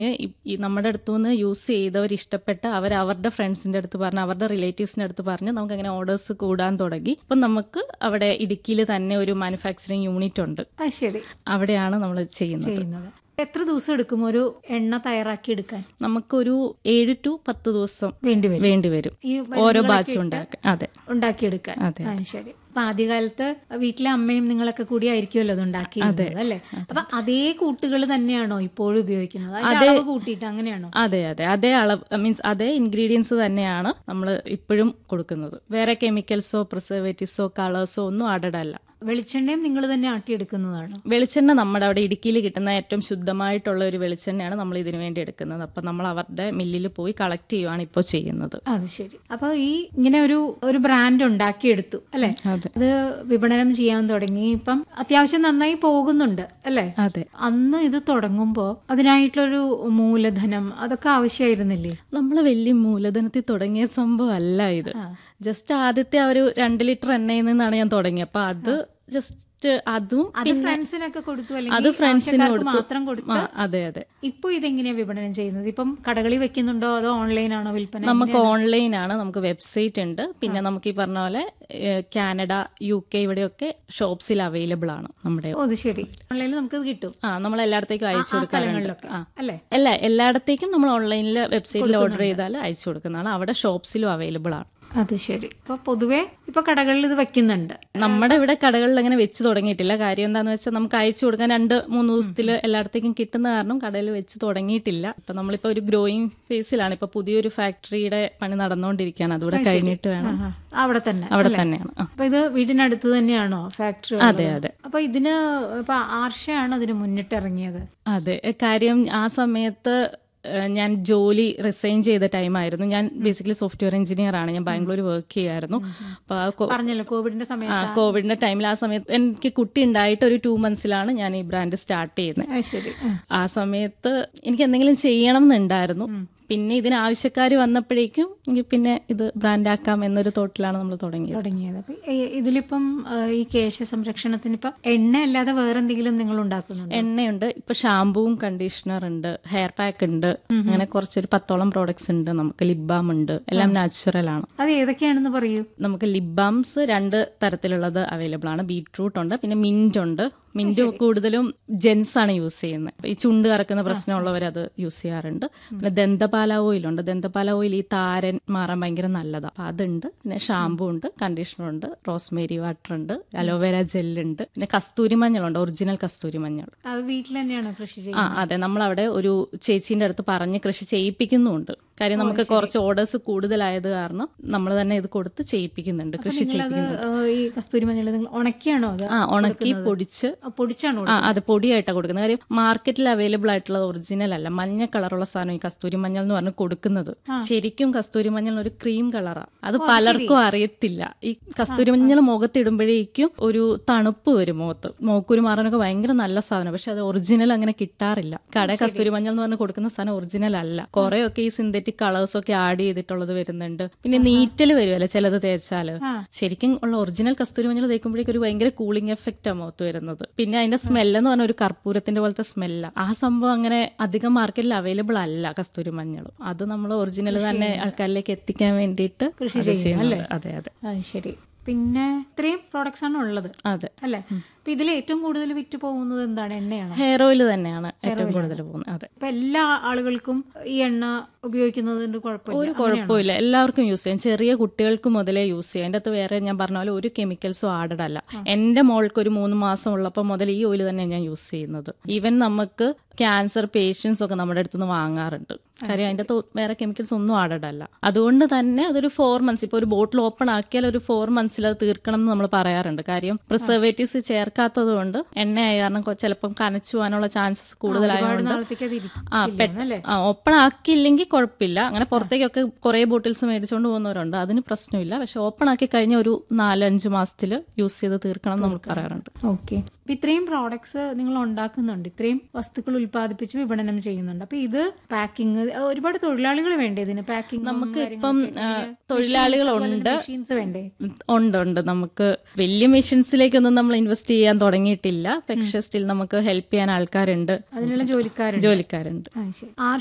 ഈ- ഈ നമ്മുടെ അടുത്തുനിന്ന് യൂസ് ചെയ്തവർ ഇഷ്ടപ്പെട്ട് അവർ അവരുടെ ഫ്രണ്ട്സിന്റെ അടുത്ത് പറഞ്ഞ് അവരുടെ റിലേറ്റീവ്സിന്റെ അടുത്ത് പറഞ്ഞ് നമുക്ക് അങ്ങനെ ഓർഡേഴ്സ് കൂടാൻ തുടങ്ങി അപ്പം നമുക്ക് അവിടെ ഇടുക്കിയിൽ തന്നെ ഒരു മാനുഫാക്ചറിങ് യൂണിറ്റ് ഉണ്ട് ആ ശരി അവിടെയാണ് നമ്മൾ ചെയ്യുന്നത് ചെയ്യുന്നത് എത്ര ദിവസം എടുക്കും ഒരു എണ്ണ തയ്യാറാക്കി എടുക്കാൻ നമുക്കൊരു ഏഴ് ടു പത്ത് ദിവസം വേണ്ടിവരും വേണ്ടി വരും ഈ ഓരോ മരുന്നുകളൊക്കെ ബാച്ചും ഇട്ട് ഉണ്ടാക്കാൻ അതെ ഉണ്ടാക്കിയെടുക്കാൻ അതെ. ആ ശരി അപ്പൊ ആദ്യകാലത്ത് വീട്ടിലെ അമ്മയും നിങ്ങളൊക്കെ കൂടി ആയിരിക്കുമല്ലോ അത് ഉണ്ടാക്കിയിരുന്നത് അല്ലേ അപ്പൊ അതേ കൂട്ടുകൾ തന്നെയാണോ ഇപ്പോഴും ഉപയോഗിക്കുന്നത് അതിന്റെ അളവ് കൂട്ടിയിട്ട് അങ്ങനെയാണോ അതെ അതെ അതേ അളവ് മീൻസ് അതേ ഇൻഗ്രീഡിയൻസ് തന്നെയാണ് നമ്മൾ ഇപ്പോഴും കൊടുക്കുന്നത് വേറെ കെമിക്കൽസോ പ്രിസർവേറ്റീവ്സോ കളേഴ്സോ ഒന്നും ആഡഡ് അല്ല വെളിച്ചെണ്ണയും നിങ്ങൾ തന്നെ ആട്ടിയെടുക്കുന്നതാണോ വെളിച്ചെണ്ണ നമ്മുടെ അവിടെ ഇടുക്കിയിൽ കിട്ടുന്ന ഏറ്റവും ശുദ്ധമായിട്ടുള്ള ഒരു വെളിച്ചെണ്ണയാണ് നമ്മൾ ഇതിനു വേണ്ടി എടുക്കുന്നത് അപ്പം നമ്മൾ അവരുടെ മില്ലിൽ പോയി കളക്ട് ചെയ്യുവാണ് ഇപ്പോൾ ചെയ്യുന്നത് അത് ശരി അപ്പൊ ഈ ഇങ്ങനെ ഒരു ഒരു ബ്രാൻഡ് ഉണ്ടാക്കിയെടുത്തു അല്ലെ അതെ അത് വിപണനം ചെയ്യാൻ തുടങ്ങി ഇപ്പം അത്യാവശ്യം നന്നായി പോകുന്നുണ്ട് അല്ലേ അതെ അന്ന് ഇത് തുടങ്ങുമ്പോ അതിനായിട്ടുള്ളൊരു മൂലധനം അതൊക്കെ ആവശ്യമായിരുന്നില്ലേ നമ്മൾ വലിയ മൂലധനത്തിൽ തുടങ്ങിയ സംഭവം അല്ല ഇത് ജസ്റ്റ് ആദ്യത്തെ ആ ഒരു രണ്ട് ലിറ്റർ എണ്ണയിൽ നിന്നാണ് ഞാൻ തുടങ്ങിയത് അപ്പൊ അത് ജസ്റ്റ് അതും അത് ഫ്രണ്ട്സിനൊക്കെ കൊടുത്തു അത് അല്ലെങ്കിൽ ഫ്രണ്ട്സിന് ആവശ്യക്കാർക്ക് കൊടുത്തു മാത്രം കൊടുത്തു ആ, അതെ അതെ ഇപ്പൊ ഇതെങ്ങനെയാ വിപണനം ചെയ്യുന്നത് ഇപ്പം കടകളിൽ വെക്കുന്നുണ്ടോ അതോ ഓൺലൈൻ ആണോ വിൽപ്പന നമുക്ക് ഓൺലൈൻ ആണ് നമുക്ക് വെബ്സൈറ്റ് ഉണ്ട് പിന്നെ നമുക്ക് ഈ പറഞ്ഞ പോലെ ഏഹ്, കാനഡ യു കെ ഇവിടെയൊക്കെ ഷോപ്സിൽ അവൈലബിൾ ആണ് നമ്മുടെ ഓ അത് ശരി ഓൺലൈനിൽ നമുക്ക് ഇത് കിട്ടും ആ നമ്മൾ എല്ലായിടത്തേക്കും അയച്ചു ആ കൊടുക്കാറുണ്ട് സ്ഥലങ്ങളിലൊക്കെ ആ അല്ലേ അല്ല എല്ലായിടത്തേക്കും നമ്മൾ ഓൺലൈനിൽ വെബ്സൈറ്റിൽ ഓർഡർ ചെയ്താൽ അയച്ചു കൊടുക്കുന്നതാണ് അവിടെ ഷോപ്സിലും അവൈലബിൾ ആണ് അത് ശരി അപ്പൊ പൊതുവെ ഇപ്പൊ കടകളിൽ ഇത് വെക്കുന്നുണ്ട് നമ്മുടെ ഇവിടെ കടകളിൽ അങ്ങനെ വെച്ച് തുടങ്ങിയിട്ടില്ല കാര്യം എന്താന്ന് വെച്ചാൽ നമുക്ക് അയച്ചു കൊടുക്കാൻ രണ്ട് മൂന്ന് ദിവസത്തിൽ എല്ലായിടത്തേക്കും കിട്ടുന്ന കാരണം കടയിൽ വെച്ച് തുടങ്ങിയിട്ടില്ല ഇപ്പൊ നമ്മളിപ്പോ ഒരു ഗ്രോയിങ് ഫേസിലാണ് ഇപ്പൊ പുതിയൊരു ഫാക്ടറിയുടെ പണി നടന്നുകൊണ്ടിരിക്കുകയാണ് അതുകൂടെ കഴിഞ്ഞിട്ട് വേണം ആ, അവിടെ തന്നെ അവിടെ തന്നെയാണ് ആ. അപ്പൊ ഇത് വീടിനടുത്ത് തന്നെയാണോ ഫാക്ടറി അതെ അതെ അപ്പൊ ഇതിന് ഇപ്പൊ ആർഷയാണ് അതിന് മുന്നിട്ടിറങ്ങിയത് അതെ കാര്യം ആ സമയത്ത് ഏഹ്, ഞാൻ ജോലി റിസൈൻ ചെയ്ത ടൈമായിരുന്നു ഞാൻ ബേസിക്കലി സോഫ്റ്റ്വെയർ എഞ്ചിനീയർ ആണ് ഞാൻ ബാംഗ്ലൂർ വർക്ക് ചെയ്യായിരുന്നു അപ്പൊ ആ കൊ- പറഞ്ഞല്ലോ കോവിഡിന്റെ ആ സമയത്ത് കോവിഡിന്റെ ടൈമിൽ ആ സമയത്ത് എനിക്ക് കുട്ടി ഉണ്ടായിട്ട് ഒരു ടു മന്ത്സിലാണ് ഞാൻ ഈ ബ്രാൻഡ് സ്റ്റാർട്ട് ചെയ്യുന്നത് ആ, ശരി ആ. ആ സമയത്ത് എനിക്ക് എന്തെങ്കിലും ചെയ്യണം എന്നുണ്ടായിരുന്നു പിന്നെ ഇതിന് ആവശ്യക്കാർ വന്നപ്പോഴേക്കും എനിക്ക് പിന്നെ ഇത് ബ്രാൻഡാക്കാം എന്നൊരു തോട്ടിലാണ് നമ്മൾ തുടങ്ങിയത് തുടങ്ങിയത് അപ്പൊ ഈ- ഇതിലിപ്പം ആ, ഈ കേശ സംരക്ഷണത്തിന് ഇപ്പം എണ്ണ അല്ലാതെ വേറെ എന്തെങ്കിലും നിങ്ങൾ ഉണ്ടാക്കുന്നുണ്ടോ എണ്ണയുണ്ട് ഇപ്പൊ ഷാമ്പൂവും കണ്ടീഷണർ ഉണ്ട് ഹെയർ പാക്ക് ഉണ്ട് അങ്ങനെ കുറച്ചൊരു പത്തോളം പ്രോഡക്ട്സ് ഉണ്ട് നമുക്ക് ലിപ് ബാം ഉണ്ട് എല്ലാം നാച്ചുറൽ ആണ് അത് ഏതൊക്കെയാണെന്ന് പറയൂ നമുക്ക് ലിപ് ബാംസ് രണ്ട് തരത്തിലുള്ളത് അവൈലബിൾ ആണ് ബീട്രൂട്ട് ഉണ്ട് പിന്നെ മിന്റ് ഉണ്ട് മിന്റ് കൂടുതലും ജെൻസ് ആണ് യൂസ് ചെയ്യുന്നത് ഈ ചുണ്ട് കറക്കുന്ന പ്രശ്നമുള്ളവർ അത് യൂസ് ചെയ്യാറുണ്ട് പിന്നെ ദന്തപാല ഓയിൽ ഉണ്ട് ദന്തപാല ഓയിൽ ഈ താരൻ മാറാൻ ഭയങ്കര നല്ലതാണ് അപ്പൊ അതുണ്ട് പിന്നെ ഷാമ്പു ഉണ്ട് കണ്ടീഷണർ ഉണ്ട് റോസ്മേരി വാട്ടർ ഉണ്ട് അലോവേര ജെല്ലുണ്ട് പിന്നെ കസ്തൂരി മഞ്ഞളുണ്ട് ഒറിജിനൽ കസ്തൂരി മഞ്ഞൾ അത് വീട്ടിൽ തന്നെയാണോ കൃഷി ആ ചെയ്യുന്നത് അതെ നമ്മളവിടെ ഒരു ചേച്ചീന്റെ അടുത്ത് പറഞ്ഞ് കൃഷി ചെയ്യിപ്പിക്കുന്നുമുണ്ട് കാര്യം നമുക്ക് കുറച്ച് ഓർഡേഴ്സ് കൂടുതലായത് കാരണം നമ്മൾ തന്നെ ഇത് കൊടുത്ത് ചെയ്യിപ്പിക്കുന്നുണ്ട് കൃഷി അത് ചെയ്യിപ്പിക്കുന്നുണ്ട് ആ, ഈ കസ്തൂരി മഞ്ഞൾ നിങ്ങൾ ഉണക്കിയാണോ അത് ആ ഉണക്കി പൊടിച്ച് ആ, പൊടിച്ചാണോ ആ അത് പൊടിയായിട്ടാണ് കൊടുക്കുന്നത് കാര്യം മാർക്കറ്റിൽ അവൈലബിൾ ആയിട്ടുള്ളത് ഒറിജിനൽ അല്ല മഞ്ഞ കളറുള്ള സാധനം ഈ കസ്തൂരി മഞ്ഞൾ എന്ന് പറഞ്ഞ് കൊടുക്കുന്നത് ശരിക്കും കസ്തൂരി മഞ്ഞൾ ഒരു ക്രീം കളറാണ് അത് പലർക്കും അറിയത്തില്ല ഈ കസ്തൂരി മഞ്ഞൾ മുഖത്തിടുമ്പോഴേക്കും ഒരു തണുപ്പ് വരും മുഖത്ത് മോക്കുരു മാറാനൊക്കെ ഭയങ്കര നല്ല സാധനം പക്ഷെ അത് ഒറിജിനൽ അങ്ങനെ കിട്ടാറില്ല കട കസ്തൂരി മഞ്ഞൾ എന്ന് പറഞ്ഞ് കൊടുക്കുന്ന സാധനം ഒറിജിനൽ അല്ല കുറെയൊക്കെ ഈ സിന്തറ്റിക് കളേഴ്സ് ഒക്കെ ആഡ് ചെയ്തിട്ടുള്ളത് വരുന്നുണ്ട് പിന്നെ നീറ്റൽ വരുമല്ലോ ചിലത് തേച്ചാല് ശരിക്കും ഉള്ള ഒറിജിനൽ കസ്തൂരി മഞ്ഞൾ തേക്കുമ്പോഴേക്കും ഒരു ഭയങ്കര കൂളിംഗ് എഫക്റ്റ് ആ മുഖത്ത് വരുന്നത് പിന്നെ അതിന്റെ സ്മെല്ല് എന്ന് പറഞ്ഞ ഒരു കർപ്പൂരത്തിന്റെ പോലത്തെ സ്മെല്ല ആ സംഭവം അങ്ങനെ അധികം മാർക്കറ്റിൽ അവൈലബിൾ അല്ല കസ്തൂരി മഞ്ഞൾ അത് നമ്മൾ ഒറിജിനൽ തന്നെ ആൾക്കാരിലേക്ക് എത്തിക്കാൻ വേണ്ടിയിട്ട് കൃഷി അത് ചെയ്യുന്നു, ചെയ്യുന്നുണ്ട്. അല്ലേ? അതെ അതെ ആ, ശരി പിന്നെ ഇത്രയും പ്രോഡക്ട്സ് ആണ് ഉള്ളത് അതെ അല്ലേ അപ്പൊ ഇതിൽ ഏറ്റവും കൂടുതൽ വിറ്റ് പോകുന്നത് എന്താണ് എണ്ണയാണ് ഹെയർ ഓയിൽ തന്നെയാണ് ഏറ്റവും കൂടുതൽ പോകുന്നത് അതെ ഇപ്പൊ എല്ലാ ആളുകൾക്കും ഈ എണ്ണ ഉപയോഗിക്കുന്നതിന്റെ കുഴപ്പമില്ല ഒരു കുഴപ്പമില്ല എല്ലാവർക്കും യൂസ് ചെയ്യാം ചെറിയ കുട്ടികൾക്ക് മുതലേ യൂസ് ചെയ്യാം അതിൻ്റെ അകത്ത് വേറെ ഞാൻ പറഞ്ഞ പോലെ ഒരു കെമിക്കൽസും ആഡഡ് അല്ല എൻ്റെ മോൾക്ക് ഒരു മൂന്ന് മാസം ഉള്ളപ്പോൾ മുതൽ ഈ ഓയിൽ തന്നെ ഞാൻ യൂസ് ചെയ്യുന്നത് ഈവൻ നമുക്ക് ക്യാൻസർ പേഷ്യൻസ് ഒക്കെ നമ്മുടെ അടുത്തുനിന്ന് വാങ്ങാറുണ്ട് കാര്യം അതിൻ്റെ അകത്ത് വേറെ കെമിക്കൽസ് ഒന്നും ആഡഡ് അല്ല അതുകൊണ്ട് തന്നെ അതൊരു ഫോർ മന്ത്സ് ഇപ്പോൾ ഒരു ബോട്ടിൽ ഓപ്പൺ ആക്കിയാൽ ഒരു ഫോർ മന്ത്സിൽ അത് തീർക്കണം എന്ന് നമ്മൾ പറയാറുണ്ട് കാര്യം പ്രിസർവേറ്റീവ്സ് ചേർക്കാത്തത് കൊണ്ട് എണ്ണയായ കാരണം കൊ- ചിലപ്പം കനച്ചു പോകാനുള്ള ചാൻസസ് ഒരുപാട് കൂടുതലായതുകൊണ്ട് നാളത്തേക്ക് അത് ആ ഇരിക്കില്ല അല്ലേ ആ ഓപ്പൺ ആക്കിയില്ലെങ്കിൽ കുഴപ്പമില്ല അങ്ങനെ പുറത്തേക്കൊക്കെ കുറെ ബോട്ടിൽസ് മേടിച്ചുകൊണ്ട് പോകുന്നവരുണ്ട് അതിന് പ്രശ്നമില്ല പക്ഷെ ഓപ്പൺ ആക്കി കഴിഞ്ഞ ഒരു നാലഞ്ച് മാസത്തിൽ യൂസ് ചെയ്ത് തീർക്കണം എന്ന് നമ്മൾ പറയാറുണ്ട് ഓക്കെ അപ്പൊ ഇത്രയും പ്രോഡക്ട്സ് നിങ്ങൾ ഉണ്ടാക്കുന്നുണ്ട് ഇത്രയും വസ്തുക്കൾ ഉൽപ്പാദിപ്പിച്ച് വിപണനം ചെയ്യുന്നുണ്ട് അപ്പൊ ഇത് പാക്കിംഗ് ഒരുപാട് തൊഴിലാളികൾ വേണ്ടേ ഇതിന് പാക്കിംഗ് നമുക്ക് ഇപ്പം ആ, തൊഴിലാളികളുണ്ട് മെഷീൻസ് വേണ്ടേ ഉണ്ട് ഉണ്ട് നമുക്ക് വലിയ മെഷീൻസിലേക്കൊന്നും നമ്മൾ ഇൻവെസ്റ്റ് ചെയ്യാൻ തുടങ്ങിയിട്ടില്ല പക്ഷെ സ്റ്റിൽ നമുക്ക് ഹെൽപ്പ് ചെയ്യാൻ ആൾക്കാരുണ്ട് അതിനുള്ള ജോലിക്കാരുണ്ട് ജോലിക്കാരുണ്ട് ആ, ശരി. ആർ